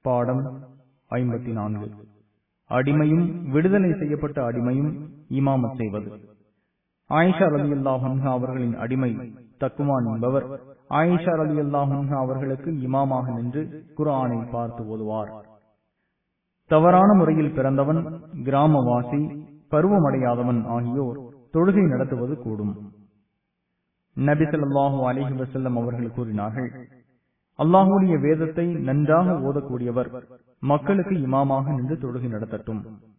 பாடம் ஐம்பத்தி நான்கு அடிமையும் விடுதலை செய்யப்பட்ட அடிமையும் இமாமத் செய்வது ஆயிஷா ரலி அல்லாஹன்ஹா அவர்களின் அடிமை தக்குவான் என்பவர் ஆயிஷா ரலி அல்லாஹன்ஹா அவர்களுக்கு இமாமாக நின்று குரானை பார்த்து ஓதுவார் தவறான முறையில் பிறந்தவன் கிராமவாசி பருவமடையாதவன் ஆகியோர் தொழுகை நடத்துவது கூடும் நபிசல்லாஹு அலிஹி வசல்லம் அவர்கள் கூறினார்கள் அல்லாஹுடைய வேதத்தை நன்றாக ஓதக்கூடியவர் மக்களுக்கு இமாமாக நின்று தொழுகை நடத்தட்டும்